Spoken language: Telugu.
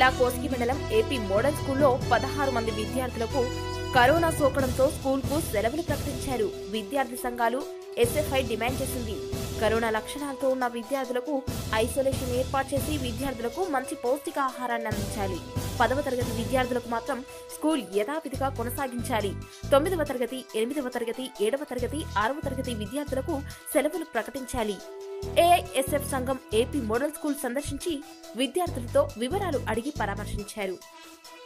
కోస్గి మండలం ఏపీ మోడల్ స్కూల్లో పదహారు మంది విద్యార్థులకు కరోనా సోకడంతో స్కూల్కు సెలవులు ప్రకటించారు విద్యార్థి సంఘాలు ఎస్ఎఫ్ఐ డిమాండ్ చేసింది కరోనా లక్షణాలతో ఉన్న విద్యార్థులకు ఐసోలేషన్ ఏర్పాటు చేసి విద్యార్థులకు మంచి పౌష్టికాహారాన్ని అందించాలి పదవ తరగతి విద్యార్థులకు మాత్రం స్కూల్ యథావిధిగా కొనసాగించాలి తొమ్మిదవ తరగతి ఎనిమిదవ తరగతి ఏడవ తరగతి ఆరవ తరగతి విద్యార్థులకు సెలవులు ప్రకటించాలి ఏఐఎస్ఎఫ్ సంఘం ఏపీ మోడల్ స్కూల్ సందర్శించి విద్యార్థులతో వివరాలు అడిగి పరామర్శించారు